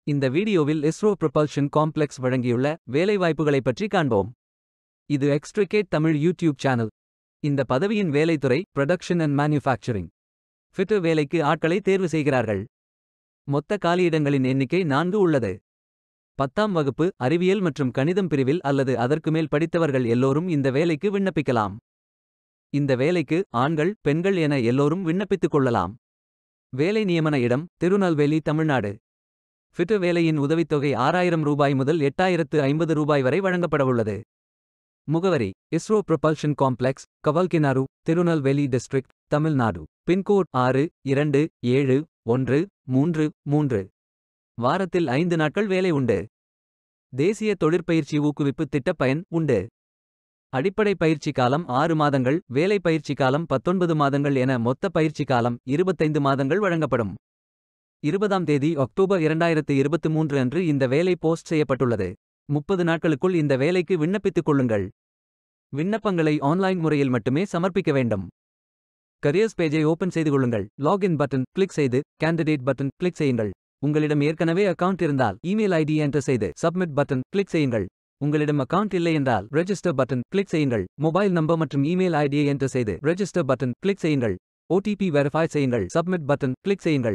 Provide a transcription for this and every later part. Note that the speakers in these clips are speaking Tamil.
இந்த வீடியோவில் இஸ்ரோ ப்ரொபல்ஷன் காம்ப்ளெக்ஸ் வழங்கியுள்ள வேலைவாய்ப்புகளைப் பற்றி காண்போம் இது எக்ஸ்ட்ரிகேட் தமிழ் யூடியூப் சேனல் இந்த பதவியின் வேலைத்துறை ப்ரொடக்ஷன் அண்ட் மேனுஃபேக்சரிங் ஃபிட்டர் வேலைக்கு ஆட்களை தேர்வு செய்கிறார்கள் மொத்த காலியிடங்களின் எண்ணிக்கை நான்கு உள்ளது பத்தாம் வகுப்பு அறிவியல் மற்றும் கணிதம் பிரிவில் அல்லது அதற்கு மேல் படித்தவர்கள் எல்லோரும் இந்த வேலைக்கு விண்ணப்பிக்கலாம் இந்த வேலைக்கு ஆண்கள் பெண்கள் என எல்லோரும் விண்ணப்பித்துக் கொள்ளலாம் வேலை நியமன இடம் திருநெல்வேலி தமிழ்நாடு ஃபிட்டர் வேலையின் உதவித்தொகை ஆறாயிரம் ரூபாய் முதல் எட்டாயிரத்து ஐம்பது ரூபாய் வரை வழங்கப்படவுள்ளது முகவரி ISRO propulsion complex Kavalkinaru Tirunelveli district Tamil Nadu pin code ஆறு இரண்டு ஏழு ஒன்று மூன்று மூன்று வாரத்தில் ஐந்து நாட்கள் வேலை உண்டு தேசிய தொழிற்பயிற்சி ஊக்குவிப்பு திட்ட பயன் உண்டு அடிப்படை பயிற்சி காலம் ஆறு மாதங்கள் வேலை பயிற்சி காலம் பத்தொன்பது மாதங்கள் என மொத்த பயிற்சி காலம் இருபத்தைந்து மாதங்கள் வழங்கப்படும் இருபதாம் தேதி அக்டோபர் இரண்டாயிரத்து இருபத்து மூன்று அன்று இந்த வேலை போஸ்ட் செய்யப்பட்டுள்ளது முப்பது நாட்களுக்குள் இந்த வேலைக்கு விண்ணப்பித்துக் கொள்ளுங்கள் விண்ணப்பங்களை ஆன்லைன் முறையில் மட்டுமே சமர்ப்பிக்க வேண்டும் கரியர்ஸ் பேஜை ஓபன் செய்து கொள்ளுங்கள் லாகின் பட்டன் கிளிக் செய்து கேண்டிடேட் பட்டன் கிளிக் செய்யுங்கள் உங்களிடம் ஏற்கனவே அக்கவுண்ட் இருந்தால் இமெயில் ஐடி என்டர் செய்து சப்மிட் பட்டன் கிளிக் செய்யுங்கள் உங்களிடம் அக்கவுண்ட் இல்லை என்றால் ரெஜிஸ்டர் பட்டன் கிளிக் செய்யுங்கள் மொபைல் நம்பர் மற்றும் இமெயில் ஐடியை என்டர் செய்து ரெஜிஸ்டர் பட்டன் கிளிக் செய்யுங்கள் ஓடிபி வெரிஃபை செய்யுங்கள் சப்மிட் பட்டன் கிளிக் செய்யுங்கள்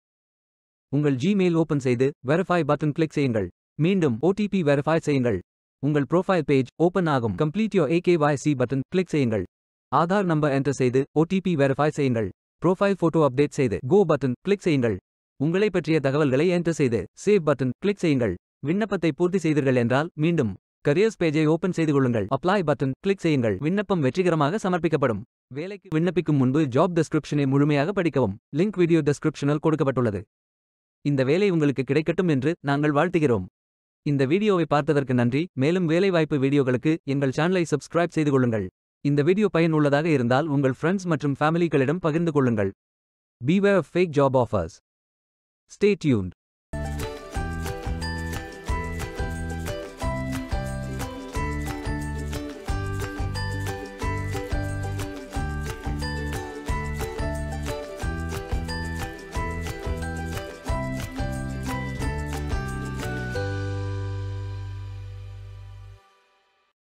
உங்கள் ஜிமெயில் ஓபன் செய்து வெரிஃபை பட்டன் கிளிக் செய்யுங்கள் மீண்டும் ஓடிபி வெரிஃபை செய்யுங்கள் உங்கள் ப்ரொஃபைல் பேஜ் ஓபன் ஆகும் complete your eKYC button click செய்யுங்கள் ஆதார் நம்பர் என்டர் செய்து ஓடிபி வெரிஃபை செய்யுங்கள் ப்ரொஃபைல் போட்டோ அப்டேட் செய்து கோ பட்டன் கிளிக் செய்யுங்கள் உங்களை பற்றிய தகவல்களை என்டர் செய்து சேவ் பட்டன் கிளிக் செய்யுங்கள் விண்ணப்பத்தை பூர்த்தி செய்தீர்கள் என்றால் மீண்டும் கரியர்ஸ் பேஜை ஓபன் செய்து கொள்ளுங்கள் அப்ளை பட்டன் கிளிக் செய்யுங்கள் விண்ணப்பம் வெற்றிகரமாக சமர்ப்பிக்கப்படும் வேலைக்கு விண்ணப்பிக்கும் முன்பு ஜாப் டெஸ்கிரிப்ஷனை முழுமையாக படிக்கவும் லிங்க் வீடியோ டெஸ்கிரிப்ஷனில் கொடுக்கப்பட்டுள்ளது இந்த வேலை உங்களுக்கு கிடைக்கட்டும் என்று நாங்கள் வாழ்த்துகிறோம் இந்த வீடியோவை பார்த்ததற்கு நன்றி மேலும் வேலைவாய்ப்பு வீடியோகளுக்கு எங்கள் சேனலை சப்ஸ்கிரைப் செய்து கொள்ளுங்கள் இந்த வீடியோ பயனுள்ளதாக இருந்தால் உங்கள் ஃப்ரெண்ட்ஸ் மற்றும் ஃபேமிலிகளிடம் பகிர்ந்து கொள்ளுங்கள் beware fake job offers stay tuned